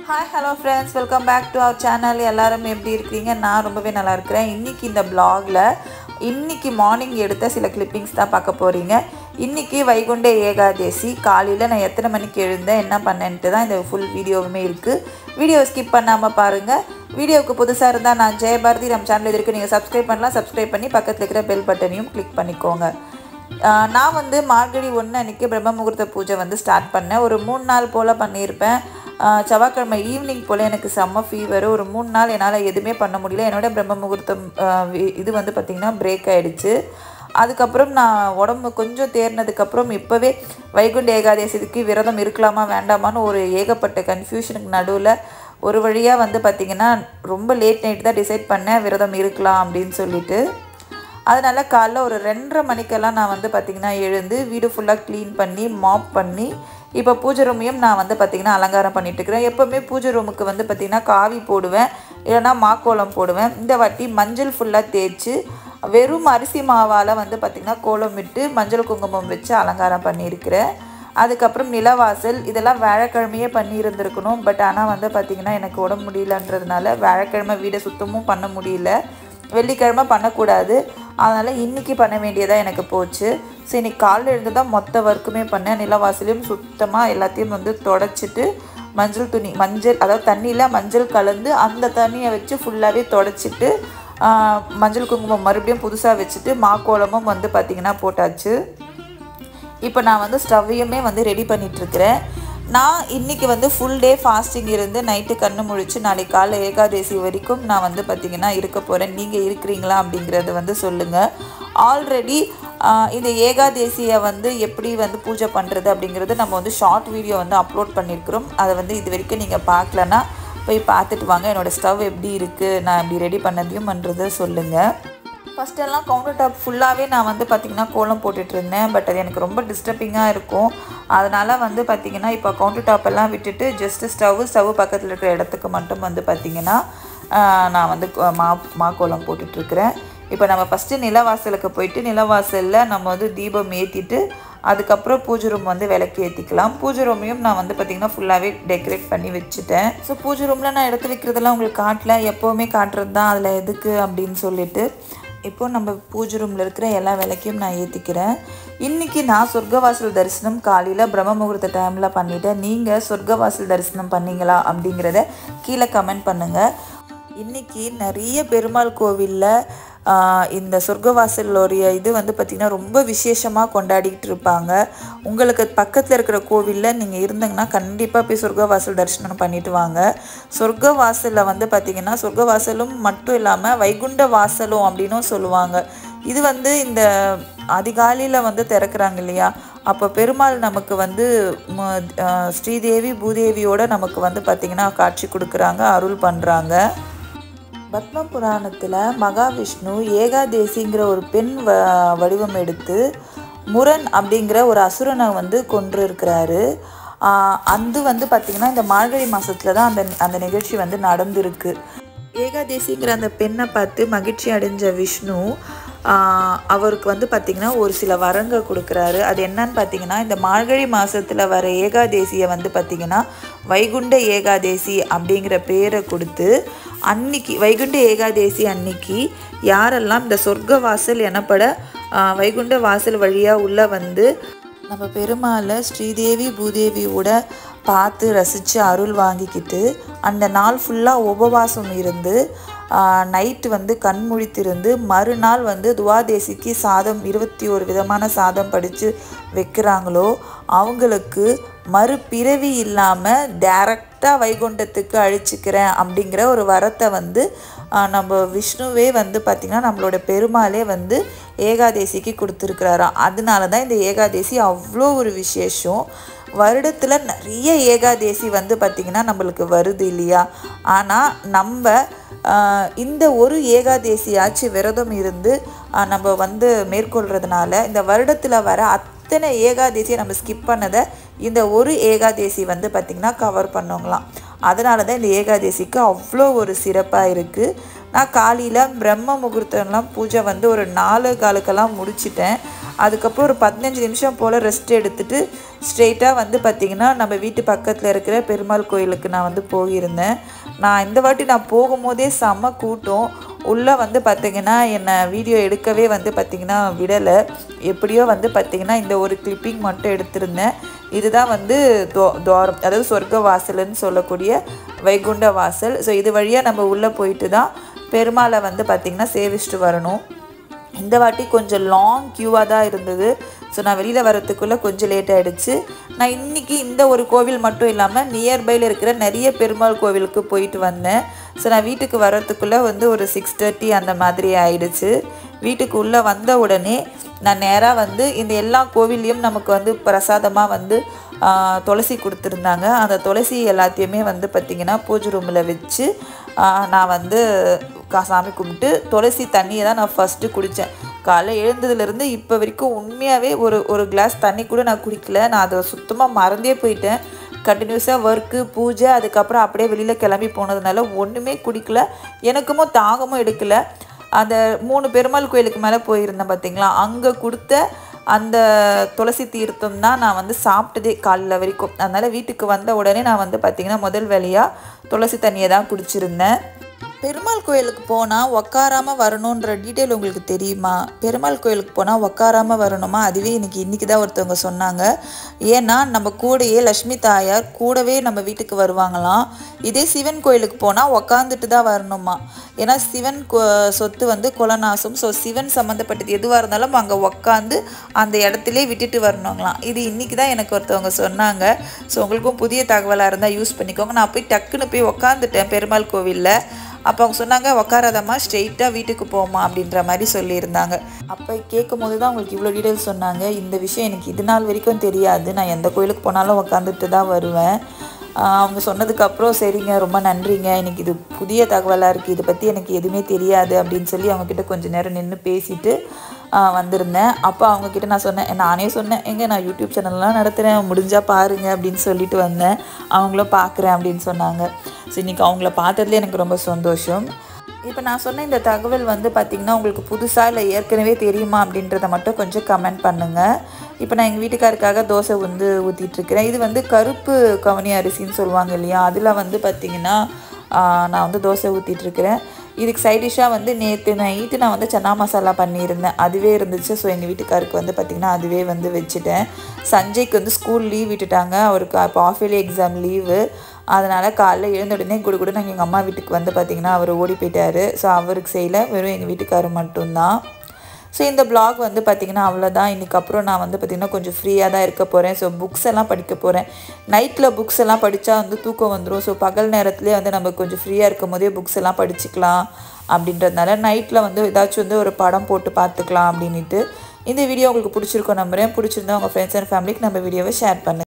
hi hello friends welcome back to our channel எல்லாரும் எப்படி இருக்கிறீங்க நான் ரொம்பவே நல்லா இருக்கிறேன் இன்றைக்கி இந்த ப்ளாகில் இன்றைக்கி மார்னிங் எடுத்த சில கிளிப்பிங்ஸ் தான் பார்க்க போகிறீங்க இன்றைக்கி வைகுண்ட ஏகாதேசி காலையில் நான் எத்தனை மணிக்கு எழுந்தேன் என்ன பண்ணேன்ட்டு தான் இந்த ஃபுல் வீடியோவுமே இருக்குது வீடியோ ஸ்கிப் பண்ணாமல் பாருங்கள் வீடியோவுக்கு புதுசாக இருந்தால் நான் ஜெயபாரதி நம்ம சேனல் இது இருக்குது நீங்கள் சப்ஸ்கிரைப் பண்ணலாம் சப்ஸ்கிரைப் பண்ணி பக்கத்தில் இருக்கிற பெல் பட்டனையும் கிளிக் பண்ணிக்கோங்க ஆஹ் நான் வந்து மார்கழி ஒன்று அன்றைக்கி பிரம்ம முகூர்த்த பூஜை வந்து ஸ்டார்ட் பண்ணேன் ஒரு மூணு நாள் போல் பண்ணியிருப்பேன் ஆஹ் செவ்வாய்க்கிழமை ஈவினிங் போல் எனக்கு செம்ம ஃபீவர் ஒரு மூணு நாள் என்னால் எதுவுமே பண்ண முடியல என்னோட பிரம்ம முகூர்த்தம் ஆஹ் வி- இது வந்து பார்த்திங்கன்னா பிரேக் ஆகிடுச்சு அதுக்கப்புறம் நான் உடம்பு கொஞ்சம் தேர்னதுக்கப்புறம் இப்போவே வைகுண்ட ஏகாதசிக்கு விரதம் இருக்கலாமா வேண்டாமான்னு ஒரு ஏகப்பட்ட கன்ஃபியூஷனுக்கு நடுவில் ஒரு வழியாக வந்து பார்த்திங்கன்னா ரொம்ப லேட் நைட் தான் டிசைட் பண்ணேன் விரதம் இருக்கலாம் அப்படின்னு சொல்லிட்டு அதனால காலைல ஒரு ரெண்டரை மணிக்கெல்லாம் நான் வந்து பார்த்திங்கன்னா எழுந்து வீடு ஃபுல்லாக க்ளீன் பண்ணி மாப் பண்ணி இப்போ பூஜை ரூமையும் நான் வந்து பார்த்திங்கன்னா அலங்காரம் பண்ணிட்டு இருக்கிறேன் எப்போவுமே பூஜை ரூமுக்கு வந்து பார்த்திங்கன்னா காவி போடுவேன் இல்லைன்னா மாக்கோலம் போடுவேன் இந்த வாட்டி மஞ்சள் ஃபுல்லாக தேய்ச்சி வெறும் அரிசி மாவால் வந்து பார்த்திங்கன்னா கோலம் விட்டு மஞ்சள் குங்குமம் வச்சு அலங்காரம் பண்ணியிருக்கிறேன் அதுக்கப்புறம் நிலவாசல் இதெல்லாம் வியாழக்கிழமையே பண்ணியிருந்திருக்கணும் பட் ஆனால் வந்து பார்த்திங்கன்னா எனக்கு உடம்பு முடியலன்றதுனால வியாழக்கிழமை வீடை சுத்தமும் பண்ண முடியல வெள்ளிக்கிழமை பண்ணக்கூடாது அதனால் இன்றைக்கி பண்ண வேண்டியதாக எனக்கு போச்சு ஸோ இன்னைக்கு காலையில் இருந்து தான் மொத்த ஒர்க்குமே பண்ணேன் நிலவாசலையும் சுத்தமாக எல்லாத்தையும் வந்து தொடச்சிட்டு மஞ்சள் துணி மஞ்சள் அதாவது தண்ணியில் மஞ்சள் கலந்து அந்த தண்ணியை வச்சு ஃபுல்லாகவே தொடச்சிட்டு ஆஹ், மஞ்சள் குங்குமம் மறுபடியும் புதுசாக வச்சுட்டு மாக்கோலமும் வந்து பார்த்திங்கன்னா போட்டாச்சு இப்போ நான் வந்து ஸ்டவ்வையுமே வந்து ரெடி பண்ணிகிட்ருக்கிறேன் நான் இன்றைக்கி வந்து ஃபுல் டே ஃபாஸ்டிங் இருந்து நைட்டு கண்ணு முழிச்சு நாளைக்கு காலை ஏகாதசி வரைக்கும் நான் வந்து பார்த்திங்கன்னா இருக்க போகிறேன் நீங்கள் இருக்கிறீங்களா அப்படிங்கிறத வந்து சொல்லுங்கள் ஆல்ரெடி இந்த ஏகாதேசியை வந்து எப்படி வந்து பூஜை பண்ணுறது அப்படிங்கிறது நம்ம வந்து ஷார்ட் வீடியோ வந்து அப்லோட் பண்ணியிருக்கிறோம் அதை வந்து இது வரைக்கும் நீங்கள் பார்க்கலன்னா போய் பார்த்துட்டு வாங்க என்னோடய ஸ்டவ் எப்படி இருக்குது நான் எப்படி ரெடி பண்ணதையும் பண்ணுறதை சொல்லுங்கள் ஃபஸ்ட்டெல்லாம் கவுண்டர் டாப் ஃபுல்லாகவே நான் வந்து பார்த்திங்கன்னா கோலம் போட்டுட்டு இருந்தேன் பட் அது எனக்கு ரொம்ப டிஸ்டர்பிங்காக இருக்கும் அதனால் வந்து பார்த்திங்கன்னா இப்போ கவுண்டர் டாப் எல்லாம் விட்டுட்டு ஜஸ்ட்டு ஸ்டவ் ஸ்டவ் பக்கத்தில் இருக்கிற இடத்துக்கு மட்டும் வந்து பார்த்திங்கன்னா ஆஹ், நான் வந்து கொ- மா மா கோலம் போட்டுட்ருக்கிறேன் இப்போ நம்ம ஃபஸ்ட்டு நிலவாசலுக்கு போயிட்டு நிலவாசலில் நம்ம வந்து தீபம் ஏற்றிட்டு அதுக்கப்புறம் பூஜை ரூம் வந்து விளக்கு ஏற்றிக்கலாம் பூஜை ரூமையும் நான் வந்து பார்த்திங்கன்னா ஃபுல்லாகவே டெக்கரேட் பண்ணி வச்சுட்டேன் ஸோ பூஜை ரூமில் நான் எடுத்து வைக்கிறதெல்லாம் உங்களுக்கு காட்டல எப்போவுமே காட்டுறது தான் அதில் எதுக்கு அப்படின்னு சொல்லிட்டு இப்போ நம்ம பூஜை ரூமில் இருக்கிற எல்லா விளக்கையும் நான் ஏற்றிக்கிறேன் இன்றைக்கி நான் சொர்க்கவாசல் தரிசனம் காலையில் பிரம்ம முகூர்த்த டைமில் பண்ணிட்டேன் நீங்கள் சொர்க்கவாசல் தரிசனம் பண்ணீங்களா அப்படிங்கிறத கீழே கமெண்ட் பண்ணுங்கள் இன்றைக்கி நிறைய பெருமாள் கோவிலில் இந்த சொர்க்கவாசலோடைய இது வந்து பார்த்திங்கன்னா ரொம்ப விசேஷமாக கொண்டாடிக்கிட்டு இருப்பாங்க உங்களுக்கு பக்கத்தில் இருக்கிற கோவிலில் நீங்கள் இருந்தீங்கன்னா கண்டிப்பாக போய் சொர்க்கவாசல் தரிசனம் பண்ணிட்டு வாங்க சொர்க்கவாசலில் வந்து பார்த்திங்கன்னா சொர்க்கவாசலும் மட்டும் இல்லாமல் வைகுண்ட வாசலும் அப்படின்னும் சொல்லுவாங்க இது வந்து இந்த அதிகாலையில் வந்து திறக்கிறாங்க இல்லையா அப்போ பெருமாள் நமக்கு வந்து ம- ஆஹ் ஸ்ரீதேவி பூதேவியோட நமக்கு வந்து பார்த்திங்கன்னா காட்சி கொடுக்குறாங்க அருள் பண்ணுறாங்க பத்ம புராணத்தில் மகாவிஷ்ணு ஏகாதேசிங்கிற ஒரு பெண் வ வடிவம் எடுத்து முரண் அப்படிங்கிற ஒரு அசுரனை வந்து கொன்று இருக்கிறாரு அது வந்து பார்த்திங்கன்னா இந்த மார்கழி மாதத்தில் தான் அந்த அந்த நிகழ்ச்சி வந்து நடந்திருக்கு ஏகாதேசிங்கிற அந்த பெண்ணை பார்த்து மகிழ்ச்சி அடைஞ்ச விஷ்ணு ஆஹ், அவருக்கு வந்து பார்த்திங்கன்னா ஒரு சில வரங்க கொடுக்குறாரு அது என்னன்னு பார்த்தீங்கன்னா இந்த மார்கழி மாதத்தில் வர ஏகாதேசியை வந்து பார்த்திங்கன்னா வைகுண்ட ஏகாதேசி அப்படிங்கிற பேரை கொடுத்து அன்னைக்கு வைகுண்ட ஏகாதேசி அன்னைக்கு யாரெல்லாம் இந்த சொர்க்க வாசல் எனப்பட ஆஹ், வைகுண்ட வாசல் வழியாக உள்ளே வந்து நம்ம பெருமாளை ஸ்ரீதேவி பூதேவியோட பார்த்து ரசித்து அருள் வாங்கிக்கிட்டு அந்த நாள் ஃபுல்லாக உபவாசம் இருந்து நைட்டு வந்து கண் முழித்திருந்து மறுநாள் வந்து துவாதேசிக்கு சாதம் இருபத்தி ஒரு விதமான சாதம் படித்து வைக்கிறாங்களோ அவங்களுக்கு மறுபிறவி இல்லாமல் டைரக்டாக வைகுண்டத்துக்கு அழிச்சிக்கிறேன் அப்படிங்கிற ஒரு வரத்தை வந்து ஆஹ், நம்ம விஷ்ணுவே வந்து பார்த்திங்கன்னா நம்மளோட பெருமாளே வந்து ஏகாதேசிக்கு கொடுத்துருக்குறாராம் அதனால தான் இந்த ஏகாதேசி அவ்வளோ ஒரு விசேஷம் வருடத்தில் நிறைய ஏகாதேசி வந்து பார்த்திங்கன்னா நம்மளுக்கு வருது இல்லையா ஆனால் நம்ம ஆஹ், இந்த ஒரு ஏகாதேசியாச்சு விரதம் இருந்து ஆஹ், நம்ம வந்து மேற்கொள்கிறதுனால இந்த வருடத்தில் வர அத்தனை ஏகாதேசியை நம்ம ஸ்கிப் பண்ணதை இந்த ஒரு ஏகாதேசி வந்து பார்த்திங்கன்னா கவர் பண்ணவங்களாம் அதனால தான் இந்த ஏகாதேசிக்கு அவ்வளோ ஒரு சிறப்பாக இருக்குது நான் காலையில் பிரம்ம முகூர்த்தம்லாம் பூஜை வந்து ஒரு நாலு காலுக்கெல்லாம் முடிச்சிட்டேன் அதுக்கப்புறம் ஒரு பதினஞ்சு நிமிஷம் போல் ரெஸ்ட் எடுத்துட்டு ஸ்ட்ரெயிட்டாக வந்து பார்த்திங்கன்னா நம்ம வீட்டு பக்கத்தில் இருக்கிற பெருமாள் கோயிலுக்கு நான் வந்து போயிருந்தேன் நான் இந்த வாட்டி நான் போகும்போதே செம்ம கூட்டம் உள்ளே வந்து பார்த்திங்கன்னா என்னை வீடியோ எடுக்கவே வந்து பார்த்திங்கன்னா விடலை எப்படியோ வந்து பார்த்திங்கன்னா இந்த ஒரு கிளிப்பிங் மட்டும் எடுத்திருந்தேன் இதுதான் வந்து துவா துவாரம் அதாவது சொர்க்க வாசல்னு சொல்லக்கூடிய வைகுண்ட வாசல் ஸோ இது வழியாக நம்ம உள்ளே போயிட்டு தான் பெருமாளை வந்து பார்த்திங்கன்னா சேவிச்சுட்டு வரணும் இந்த வாட்டி கொஞ்சம் லாங் க்யூவாக தான் இருந்தது ஸோ நான் வெளியில் வரத்துக்குள்ளே கொஞ்சம் லேட் ஆகிடுச்சு நான் இன்றைக்கி இந்த ஒரு கோவில் மட்டும் இல்லாமல் நியர்பையில் இருக்கிற நிறைய பெருமாள் கோவிலுக்கு போயிட்டு வந்தேன் ஸோ நான் வீட்டுக்கு வர்றதுக்குள்ளே வந்து ஒரு சிக்ஸ் தேர்ட்டி அந்த மாதிரி ஆயிடுச்சு வீட்டுக்கு உள்ளே வந்த உடனே நான் நேராக வந்து இந்த எல்லா கோவில்லையும் நமக்கு வந்து பிரசாதமாக வந்து ஆ, துளசி கொடுத்துருந்தாங்க அந்த துளசி எல்லாத்தையுமே வந்து பார்த்திங்கன்னா பூஜை ரூமில் வச்சு ஆ, நான் வந்து கா- சாமி கும்பிட்டு துளசி தண்ணியை தான் நான் ஃபஸ்ட்டு குடித்தேன் காலைல எழுந்ததுலேருந்து இப்போ வரைக்கும் உண்மையாகவே ஒரு ஒரு கிளாஸ் தண்ணி கூட நான் குடிக்கல நான் அதை சுத்தமாக மறந்தே போயிட்டேன் கண்டினியூஸாக ஒர்க்கு பூஜை அதுக்கப்புறம் அப்படியே வெளியில் கிளம்பி போனதுனால ஒன்றுமே குடிக்கல எனக்குமோ தாகமும் எடுக்கல அந்த மூணு பெருமாள் கோயிலுக்கு மேலே போயிருந்தேன் பார்த்தீங்களா அங்கே கொடுத்த அந்த துளசி தீர்த்தம் தான் நான் வந்து சாப்பிட்டதே காலைல வரைக்கும் அதனால் வீட்டுக்கு வந்த உடனே நான் வந்து பார்த்திங்கன்னா முதல் வேலையாக துளசி தண்ணியை தான் குடிச்சிருந்தேன் பெருமாள் கோயிலுக்கு போனால் உக்காராமல் வரணுன்ற டீட்டெயில் உங்களுக்கு தெரியுமா பெருமாள் கோயிலுக்கு போனால் உக்காராமல் வரணுமா அதுவே இன்னைக்கு இன்றைக்கி தான் ஒருத்தவங்க சொன்னாங்க ஏன்னா நம்ம கூடயே லக்ஷ்மி தாயார் கூடவே நம்ம வீட்டுக்கு வருவாங்களாம் இதே சிவன் கோயிலுக்கு போனால் உக்காந்துட்டு தான் வரணுமா ஏன்னா சிவன் கொ- சொத்து வந்து குலநாசம் ஸோ சிவன் சம்மந்தப்பட்டது எதுவாக இருந்தாலும் அங்கே உக்காந்து அந்த இடத்துலே விட்டுட்டு வரணுங்களாம் இது இன்றைக்கி தான் எனக்கு ஒருத்தவங்க சொன்னாங்க ஸோ உங்களுக்கும் புதிய தகவலாக இருந்தால் யூஸ் பண்ணிக்கோங்க நான் போய் டக்குன்னு போய் உக்காந்துட்டேன் பெருமாள் கோவிலில் அப்போ அவங்க சொன்னாங்க உக்காராதம்மா ஸ்ட்ரெயிட்டாக வீட்டுக்கு போமா அப்படின்ற மாதிரி சொல்லியிருந்தாங்க அப்போ கேட்கும் போது தான் உங்களுக்கு இவ்வளோ டீட்டெயில்ஸ் சொன்னாங்க இந்த விஷயம் எனக்கு இது நாள் வரைக்கும் தெரியாது நான் எந்த கோயிலுக்கு போனாலும் உக்காந்துட்டு தான் வருவேன் ஆஹ் அவங்க சொன்னதுக்கப்புறம் சரிங்க ரொம்ப நன்றிங்க எனக்கு இது புதிய தகவலாக இருக்குது இதை பற்றி எனக்கு எதுவுமே தெரியாது அப்படின்னு சொல்லி அவங்கக்கிட்ட கொஞ்சம் நேரம் நின்று பேசிட்டு ஆஹ் வந்திருந்தேன் அப்போ அவங்கக்கிட்ட நான் சொன்னேன் நானே சொன்னேன் எங்க நான் யூடியூப் சேனல்லாம் நடத்துகிறேன் முடிஞ்சால் பாருங்க அப்படின்னு சொல்லிட்டு வந்தேன் அவங்களும் பார்க்குறேன் அப்படின்னு சொன்னாங்க ஸோ இன்றைக்கி அவங்கள பார்த்ததுல எனக்கு ரொம்ப சந்தோஷம் இப்போ நான் சொன்ன இந்த தகவல் வந்து பார்த்திங்கன்னா உங்களுக்கு புதுசாக இல்லை ஏற்கனவே தெரியுமா அப்படின்றத மட்டும் கொஞ்சம் கமெண்ட் பண்ணுங்கள் இப்போ நான் எங்கள் வீட்டுக்காருக்காக தோசை வந்து ஊற்றிட்டுருக்கிறேன் இது வந்து கருப்பு கவனி அரிசின்னு சொல்லுவாங்க இல்லையா அதில் வந்து பார்த்திங்கன்னா ஆஹ், நான் வந்து தோசை ஊற்றிட்டுருக்கிறேன் இதுக்கு சைட் டிஷ்ஷாக வந்து நேற்று நைட்டு நான் வந்து சன்னா மசாலா பண்ணியிருந்தேன் அதுவே இருந்துச்சு ஸோ எங்கள் வீட்டுக்காருக்கு வந்து பார்த்திங்கன்னா அதுவே வந்து வச்சுட்டேன் சஞ்சய்க்கு வந்து ஸ்கூல் லீவ் விட்டுட்டாங்க அவருக்கு இப்போ ஆஃப் இயர்லி எக்ஸாம் லீவு அதனால் காலைல எழுந்த உடனே குடு குடு நாங்கள் எங்கள் அம்மா வீட்டுக்கு வந்து பார்த்திங்கன்னா அவர் ஓடி போயிட்டாரு ஸோ அவருக்கு செய்யல வெறும் எங்கள் வீட்டுக்காரர் மட்டும்தான் ஸோ இந்த blog வந்து பார்த்திங்கன்னா அவ்வளோதான் இன்றைக்கி அப்புறம் நான் வந்து பார்த்திங்கன்னா கொஞ்சம் ஃப்ரீயாக தான் இருக்க போகிறேன் ஸோ புக்ஸ் எல்லாம் படிக்க போகிறேன் நைட்டில் புக்ஸ் எல்லாம் படித்தா வந்து தூக்கம் வந்துடும் ஸோ பகல் நேரத்துலேயே வந்து நம்ம கொஞ்சம் ஃப்ரீயாக இருக்கும் போதே புக்ஸ் எல்லாம் படிச்சுக்கலாம் அப்படின்றதுனால நைட்டில் வந்து ஏதாச்சும் வந்து ஒரு படம் போட்டு பார்த்துக்கலாம் அப்படின்ட்டு இந்த வீடியோ உங்களுக்கு பிடிச்சிருக்கோம் நம்புறேன் பிடிச்சிருந்தா உங்கள் ஃப்ரெண்ட்ஸ் அண்ட் ஃபேமிலிக்கு நம்ம வீடியோவை ஷேர் பண்ணுங்கள்